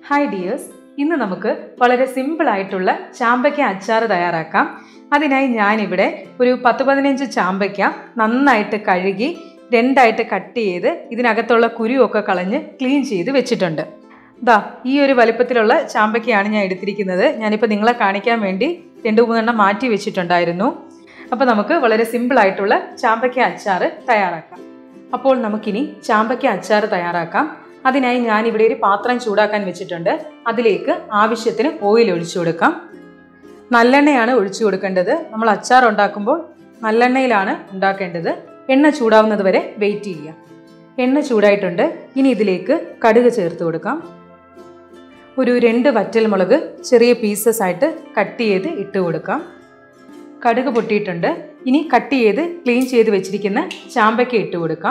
hi dears ഇന്ന് നമുക്ക് വളരെ സിമ്പിൾ ആയിട്ടുള്ള ചാമ്പയ്ക്ക അച്ചാർ തയ്യാറാക്കാം അതിനായി ഞാനിവിടെ ഒരു പത്ത് പതിനഞ്ച് ചാമ്പയ്ക്ക നന്നായിട്ട് കഴുകി രണ്ടായിട്ട് കട്ട് ചെയ്ത് ഇതിനകത്തുള്ള കുരുവൊക്കെ കളഞ്ഞ് ക്ലീൻ ചെയ്ത് വെച്ചിട്ടുണ്ട് ദാ ഈ ഒരു വലിപ്പത്തിലുള്ള ചാമ്പയ്ക്കയാണ് ഞാൻ എടുത്തിരിക്കുന്നത് ഞാനിപ്പോൾ നിങ്ങളെ കാണിക്കാൻ വേണ്ടി രണ്ട് മൂന്നെണ്ണം മാറ്റി വെച്ചിട്ടുണ്ടായിരുന്നു അപ്പോൾ നമുക്ക് വളരെ സിമ്പിൾ ആയിട്ടുള്ള ചാമ്പയ്ക്ക അച്ചാർ തയ്യാറാക്കാം അപ്പോൾ നമുക്കിനി ചാമ്പയ്ക്ക അച്ചാർ തയ്യാറാക്കാം അതിനായി ഞാൻ ഇവിടെ ഒരു പാത്രം ചൂടാക്കാൻ വെച്ചിട്ടുണ്ട് അതിലേക്ക് ആവശ്യത്തിന് ഓയിൽ ഒഴിച്ചു കൊടുക്കാം നല്ലെണ്ണയാണ് ഒഴിച്ചു കൊടുക്കേണ്ടത് നമ്മൾ അച്ചാർ ഉണ്ടാക്കുമ്പോൾ നല്ലെണ്ണയിലാണ് ഉണ്ടാക്കേണ്ടത് എണ്ണ ചൂടാവുന്നത് വരെ വെയിറ്റ് ചെയ്യുക എണ്ണ ചൂടായിട്ടുണ്ട് ഇനി ഇതിലേക്ക് കടുക് ചേർത്ത് കൊടുക്കാം ഒരു രണ്ട് വറ്റൽമുളക് ചെറിയ പീസസ് ആയിട്ട് കട്ട് ചെയ്ത് ഇട്ട് കൊടുക്കാം കടുക് പൊട്ടിയിട്ടുണ്ട് ഇനി കട്ട് ചെയ്ത് ക്ലീൻ ചെയ്ത് വെച്ചിരിക്കുന്ന ചാമ്പയ്ക്ക ഇട്ട് കൊടുക്കാം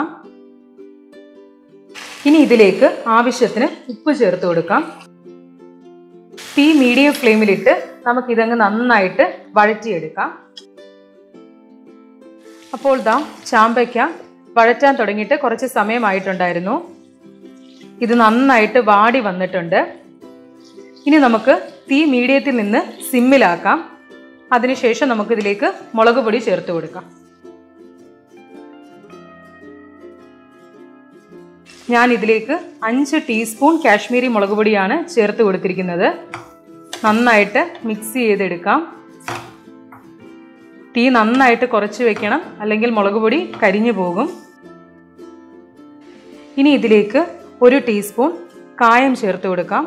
ഇനി ഇതിലേക്ക് ആവശ്യത്തിന് ഉപ്പ് ചേർത്ത് കൊടുക്കാം തീ മീഡിയം ഫ്ലെയിമിലിട്ട് നമുക്കിതങ്ങ് നന്നായിട്ട് വഴറ്റിയെടുക്കാം അപ്പോൾ ദാ ചാമ്പയ്ക്ക വഴറ്റാൻ തുടങ്ങിയിട്ട് കുറച്ച് സമയമായിട്ടുണ്ടായിരുന്നു ഇത് നന്നായിട്ട് വാടി വന്നിട്ടുണ്ട് ഇനി നമുക്ക് തീ മീഡിയത്തിൽ നിന്ന് സിമ്മിലാക്കാം അതിനുശേഷം നമുക്കിതിലേക്ക് മുളക് പൊടി ചേർത്ത് കൊടുക്കാം ഞാൻ ഇതിലേക്ക് അഞ്ച് ടീസ്പൂൺ കാശ്മീരി മുളക് പൊടിയാണ് ചേർത്ത് കൊടുത്തിരിക്കുന്നത് നന്നായിട്ട് മിക്സ് ചെയ്തെടുക്കാം തീ നന്നായിട്ട് കുറച്ച് വെക്കണം അല്ലെങ്കിൽ മുളക് പൊടി കരിഞ്ഞു പോകും ഇനി ഇതിലേക്ക് ഒരു ടീസ്പൂൺ കായം ചേർത്ത് കൊടുക്കാം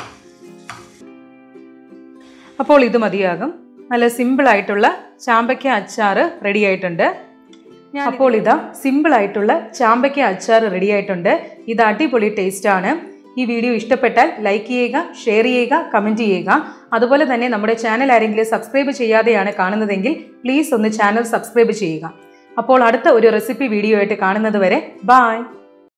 അപ്പോൾ ഇത് മതിയാകും നല്ല സിമ്പിൾ ആയിട്ടുള്ള ചാമ്പയ്ക്ക അച്ചാർ റെഡി ആയിട്ടുണ്ട് അപ്പോൾ ഇതാ സിമ്പിൾ ആയിട്ടുള്ള ചാമ്പയ്ക്ക അച്ചാർ റെഡി ആയിട്ടുണ്ട് ഇത് അടിപൊളി ടേസ്റ്റ് ആണ് ഈ വീഡിയോ ഇഷ്ടപ്പെട്ടാൽ ലൈക്ക് ചെയ്യുക ഷെയർ ചെയ്യുക കമൻറ്റ് ചെയ്യുക അതുപോലെ തന്നെ നമ്മുടെ ചാനൽ ആരെങ്കിലും സബ്സ്ക്രൈബ് ചെയ്യാതെയാണ് കാണുന്നതെങ്കിൽ പ്ലീസ് ഒന്ന് ചാനൽ സബ്സ്ക്രൈബ് ചെയ്യുക അപ്പോൾ അടുത്ത ഒരു റെസിപ്പി വീഡിയോ ആയിട്ട് കാണുന്നത് വരെ ബായ്